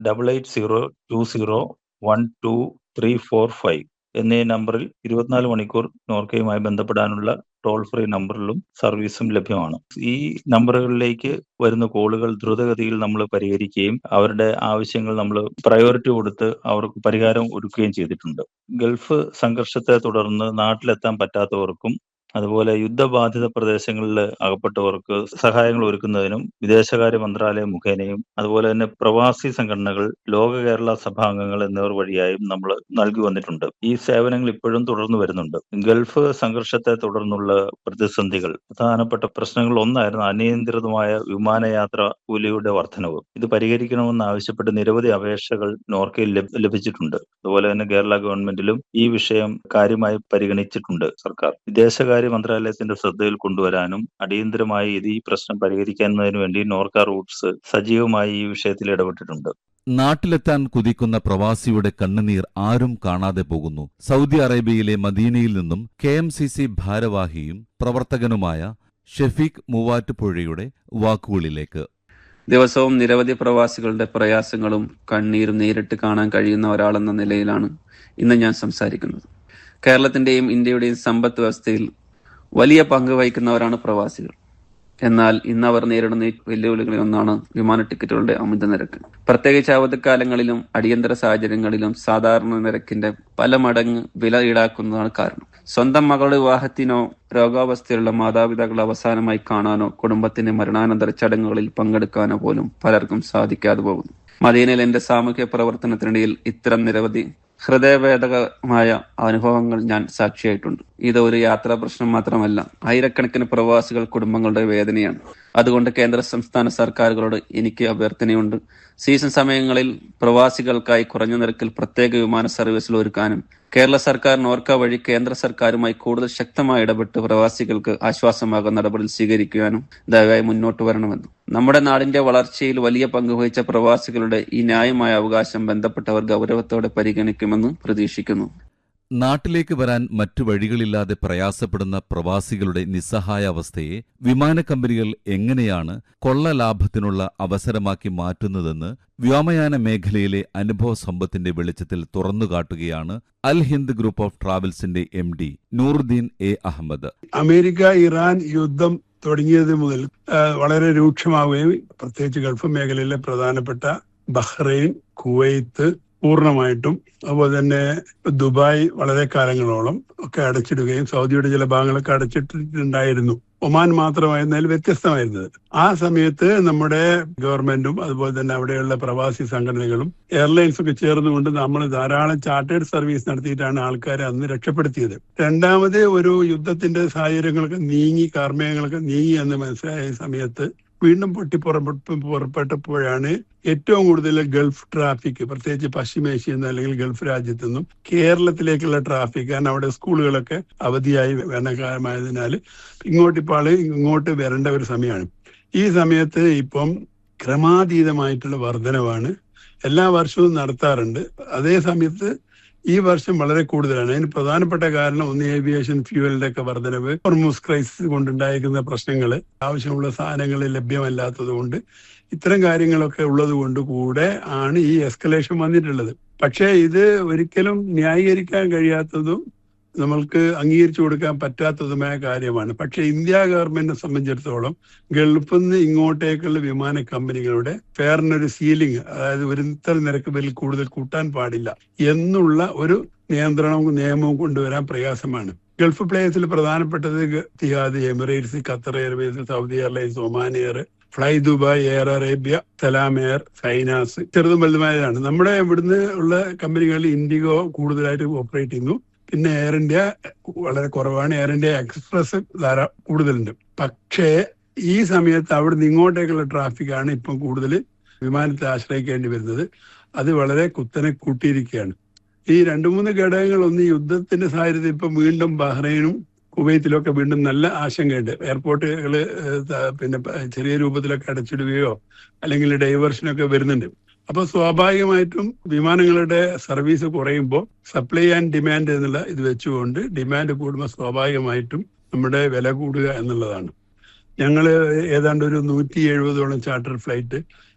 double eight zero two zero one two three four five എന്നീ നമ്പറിൽ ഇരുപത്തിനാല് മണിക്കൂർ നോർക്കയുമായി ബന്ധപ്പെടാനുള്ള ടോൾ ഫ്രീ നമ്പറിലും സർവീസും ലഭ്യമാണ് ഈ നമ്പറുകളിലേക്ക് വരുന്ന കോളുകൾ ദ്രുതഗതിയിൽ നമ്മൾ പരിഹരിക്കുകയും അവരുടെ ആവശ്യങ്ങൾ നമ്മൾ പ്രയോറിറ്റി കൊടുത്ത് അവർക്ക് പരിഹാരം ഒരുക്കുകയും ചെയ്തിട്ടുണ്ട് ഗൾഫ് സംഘർഷത്തെ തുടർന്ന് നാട്ടിലെത്താൻ പറ്റാത്തവർക്കും അതുപോലെ യുദ്ധബാധിത പ്രദേശങ്ങളിൽ അകപ്പെട്ടവർക്ക് സഹായങ്ങൾ ഒരുക്കുന്നതിനും വിദേശകാര്യ മന്ത്രാലയം മുഖേനയും അതുപോലെ തന്നെ പ്രവാസി സംഘടനകൾ ലോക കേരള സഭാംഗങ്ങൾ എന്നിവർ വഴിയായും നമ്മൾ നൽകി വന്നിട്ടുണ്ട് ഈ സേവനങ്ങൾ ഇപ്പോഴും തുടർന്നു വരുന്നുണ്ട് ഗൾഫ് സംഘർഷത്തെ തുടർന്നുള്ള പ്രതിസന്ധികൾ പ്രധാനപ്പെട്ട പ്രശ്നങ്ങൾ ഒന്നായിരുന്നു അനിയന്ത്രിതമായ വിമാനയാത്ര കൂലിയുടെ വർധനവ് ഇത് പരിഹരിക്കണമെന്ന് ആവശ്യപ്പെട്ട് നിരവധി അപേക്ഷകൾ നോർക്കയിൽ ലഭിച്ചിട്ടുണ്ട് അതുപോലെ തന്നെ കേരള ഗവൺമെന്റിലും ഈ വിഷയം കാര്യമായി പരിഗണിച്ചിട്ടുണ്ട് സർക്കാർ വിദേശകാര്യ മന്ത്രാലയത്തിന്റെ ശ്രദ്ധയിൽ കൊണ്ടുവരാനും അടിയന്തരമായി ഇത് ഈ പ്രശ്നം പരിഹരിക്കുന്നതിന് വേണ്ടി നോർക്ക റൂട്ട്സ് സജീവമായി ഈ വിഷയത്തിൽ ഇടപെട്ടിട്ടുണ്ട് നാട്ടിലെത്താൻ കുതിക്കുന്ന പ്രവാസിയുടെ കണ്ണുനീർ ആരും കാണാതെ പോകുന്നു സൗദി അറേബ്യയിലെ മദീനയിൽ നിന്നും കെ എം സി സി ഭാരവാഹിയും പ്രവർത്തകനുമായ ഷെഫീഖ് മൂവാറ്റുപുഴയുടെ വാക്കുകളിലേക്ക് ദിവസവും നിരവധി പ്രവാസികളുടെ പ്രയാസങ്ങളും കണ്ണീരും നേരിട്ട് കാണാൻ കഴിയുന്ന ഒരാളെന്ന നിലയിലാണ് ഇന്ന് ഞാൻ സംസാരിക്കുന്നത് കേരളത്തിന്റെയും ഇന്ത്യയുടെയും സമ്പദ് വ്യവസ്ഥയിൽ വലിയ പങ്ക് വഹിക്കുന്നവരാണ് പ്രവാസികൾ എന്നാൽ ഇന്ന് അവർ നേരിടുന്ന വെല്ലുവിളികളിൽ ഒന്നാണ് വിമാന ടിക്കറ്റുകളുടെ അമിത നിരക്ക് പ്രത്യേകിച്ച് അവധിക്കാലങ്ങളിലും അടിയന്തര സാഹചര്യങ്ങളിലും സാധാരണ നിരക്കിന്റെ പല മടങ്ങ് വില ഈടാക്കുന്നതാണ് കാരണം സ്വന്തം മകളുടെ വിവാഹത്തിനോ രോഗാവസ്ഥയിലുള്ള മാതാപിതാക്കളെ അവസാനമായി കാണാനോ കുടുംബത്തിന്റെ മരണാനന്തര ചടങ്ങുകളിൽ പങ്കെടുക്കാനോ പോലും പലർക്കും സാധിക്കാതെ പോകുന്നു മദീനയിൽ എന്റെ സാമൂഹ്യ പ്രവർത്തനത്തിനിടയിൽ ഇത്തരം നിരവധി ഹൃദയഭേദകമായ അനുഭവങ്ങൾ ഞാൻ സാക്ഷിയായിട്ടുണ്ട് ഇത് ഒരു യാത്രാ പ്രശ്നം മാത്രമല്ല ആയിരക്കണക്കിന് പ്രവാസികൾ കുടുംബങ്ങളുടെ വേദനയാണ് അതുകൊണ്ട് കേന്ദ്ര സംസ്ഥാന സർക്കാരുകളോട് എനിക്ക് അഭ്യർത്ഥനയുണ്ട് സീസൺ സമയങ്ങളിൽ പ്രവാസികൾക്കായി കുറഞ്ഞ നിരക്കിൽ പ്രത്യേക വിമാന സർവീസുകൾ ഒരുക്കാനും കേരള സർക്കാർ നോർക്ക വഴി കേന്ദ്ര സർക്കാരുമായി കൂടുതൽ ശക്തമായി ഇടപെട്ട് പ്രവാസികൾക്ക് ആശ്വാസമാകുന്ന നടപടി സ്വീകരിക്കുവാനും ദയവായി മുന്നോട്ട് വരണമെന്ന് നമ്മുടെ നാടിന്റെ വളർച്ചയിൽ വലിയ പങ്കുവഹിച്ച പ്രവാസികളുടെ ഈ ന്യായമായ അവകാശം ബന്ധപ്പെട്ടവർ ഗൗരവത്തോടെ പരിഗണിക്കുമെന്ന് പ്രതീക്ഷിക്കുന്നു നാട്ടിലേക്ക് വരാൻ മറ്റു വഴികളില്ലാതെ പ്രയാസപ്പെടുന്ന പ്രവാസികളുടെ നിസ്സഹായ അവസ്ഥയെ വിമാന കമ്പനികൾ എങ്ങനെയാണ് കൊള്ള ലാഭത്തിനുള്ള അവസരമാക്കി മാറ്റുന്നതെന്ന് വ്യോമയാന മേഖലയിലെ അനുഭവ സമ്പത്തിന്റെ വെളിച്ചത്തിൽ തുറന്നുകാട്ടുകയാണ് അൽ ഹിന്ദ് ഗ്രൂപ്പ് ഓഫ് ട്രാവൽസിന്റെ M D Nooruddeen A Ahammed America Iran യുദ്ധം തുടങ്ങിയത് മുതൽ വളരെ രൂക്ഷമാവുകയും പ്രത്യേകിച്ച് ഗൾഫ് മേഖലയിലെ പ്രധാനപ്പെട്ട ബഹ്റൈൻ കുവൈത്ത് പൂർണ്ണമായിട്ടും അതുപോലെ തന്നെ ദുബായ് വളരെ കാലങ്ങളോളം ഒക്കെ അടച്ചിടുകയും സൗദിയുടെ ചില ഭാഗങ്ങളൊക്കെ അടച്ചിട്ടിട്ടുണ്ടായിരുന്നു ഒമാൻ മാത്രമായിരുന്നതിൽ വ്യത്യസ്തമായിരുന്നത് ആ സമയത്ത് നമ്മുടെ ഗവൺമെന്റും അതുപോലെ തന്നെ അവിടെയുള്ള പ്രവാസി സംഘടനകളും എയർലൈൻസ് ഒക്കെ ചേർന്നുകൊണ്ട് നമ്മൾ ധാരാളം ചാർട്ടേഡ് സർവീസ് നടത്തിയിട്ടാണ് ആൾക്കാരെ അന്ന് രക്ഷപ്പെടുത്തിയത് രണ്ടാമത് ഒരു യുദ്ധത്തിന്റെ സാഹചര്യങ്ങളൊക്കെ നീങ്ങി കാർമേഘങ്ങളൊക്കെ നീങ്ങി എന്ന് മനസ്സിലായ സമയത്ത് വീണ്ടും പൊട്ടി പുറപ്പെട്ട പുറപ്പെട്ടപ്പോഴാണ് ഏറ്റവും കൂടുതൽ ഗൾഫ് ട്രാഫിക് പ്രത്യേകിച്ച് പശ്ചിമേഷ്യയിൽ നിന്ന് അല്ലെങ്കിൽ ഗൾഫ് രാജ്യത്തു നിന്നും കേരളത്തിലേക്കുള്ള ട്രാഫിക് കാരണം അവിടെ സ്കൂളുകളൊക്കെ അവധിയായി വേനൽക്കാലമായതിനാൽ ഇങ്ങോട്ട് ഇപ്പോൾ ആള് ഇങ്ങോട്ട് വരേണ്ട ഒരു സമയമാണ് ഈ സമയത്ത് ഇപ്പം ക്രമാതീതമായിട്ടുള്ള വർധനവാണ് എല്ലാ വർഷവും നടത്താറുണ്ട് അതേ സമയത്ത് ഈ വർഷം വളരെ കൂടുതലാണ് അതിന് പ്രധാനപ്പെട്ട കാരണം ഒന്ന് ഏവിയേഷൻ ഫ്യൂവലിന്റെ ഒക്കെ വർധനവ് ഹോർമോസ് ക്രൈസിസ് കൊണ്ടുണ്ടായിരിക്കുന്ന പ്രശ്നങ്ങൾ ആവശ്യമുള്ള സാധനങ്ങൾ ലഭ്യമല്ലാത്തത് കൊണ്ട് ഇത്തരം കാര്യങ്ങളൊക്കെ ഉള്ളത് കൊണ്ട് കൂടെ ആണ് ഈ എസ്കലേഷൻ വന്നിട്ടുള്ളത് പക്ഷേ ഇത് ഒരിക്കലും ന്യായീകരിക്കാൻ കഴിയാത്തതും നമ്മൾക്ക് അംഗീകരിച്ചു കൊടുക്കാൻ പറ്റാത്തതുമായ കാര്യമാണ് പക്ഷെ ഇന്ത്യ ഗവൺമെന്റിനെ സംബന്ധിച്ചിടത്തോളം ഗൾഫിൽ നിന്ന് ഇങ്ങോട്ടേക്കുള്ള വിമാന കമ്പനികളുടെ ഫെയറിനൊരു സീലിംഗ് അതായത് ഒരു ഇത്ര നിരക്ക് ബിൽ കൂടുതൽ കൂട്ടാൻ പാടില്ല എന്നുള്ള ഒരു നിയന്ത്രണവും നിയമവും കൊണ്ടുവരാൻ പ്രയാസമാണ് ഗൾഫ് പ്ലേയേഴ്സിൽ പ്രധാനപ്പെട്ടത് Etihad Emirates Qatar Airways Saudi Airlines Oman Air Fly Dubai Air Arabia Salam Air സൈനാസ് ചെറുതും വലുതുമായതാണ് നമ്മുടെ ഇവിടുന്ന് ഉള്ള കമ്പനികളിൽ ഇൻഡിഗോ കൂടുതലായിട്ട് ഓപ്പറേറ്റ് ചെയ്യുന്നു പിന്നെ എയർ ഇന്ത്യ വളരെ കുറവാണ് എയർ ഇന്ത്യ എക്സ്പ്രസ് ധാരാ കൂടുതലുണ്ട് പക്ഷേ ഈ സമയത്ത് അവിടുന്ന് ഇങ്ങോട്ടേക്കുള്ള ട്രാഫിക് ആണ് ഇപ്പം കൂടുതൽ വിമാനത്തെ ആശ്രയിക്കേണ്ടി വരുന്നത് അത് വളരെ കുത്തനെ കൂട്ടിയിരിക്കുകയാണ് ഈ രണ്ടു മൂന്ന് ഘടകങ്ങൾ ഒന്ന് യുദ്ധത്തിന്റെ സാഹചര്യത്തിൽ ഇപ്പം വീണ്ടും ബഹ്റൈനും കുവൈത്തിലൊക്കെ വീണ്ടും നല്ല ആശങ്കയുണ്ട് എയർപോർട്ടുകൾ പിന്നെ ചെറിയ രൂപത്തിലൊക്കെ അടച്ചിടുകയോ അല്ലെങ്കിൽ ഡൈവേർഷനൊക്കെ വരുന്നുണ്ട് അപ്പൊ സ്വാഭാവികമായിട്ടും വിമാനങ്ങളുടെ സർവീസ് കുറയുമ്പോൾ സപ്ലൈ ആൻഡ് ഡിമാൻഡ് എന്നുള്ള ഇത് വെച്ചുകൊണ്ട് ഡിമാൻഡ് കൂടുമ്പോൾ സ്വാഭാവികമായിട്ടും നമ്മുടെ വില കൂടുക എന്നുള്ളതാണ് ഞങ്ങൾ ഏതാണ്ട് ഒരു നൂറ്റി എഴുപതോളം ചാർട്ടർ ഫ്ലൈറ്റ്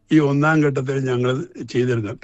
ഈ ഒന്നാം ഘട്ടത്തിൽ ഞങ്ങൾ ചെയ്തിരുന്നത്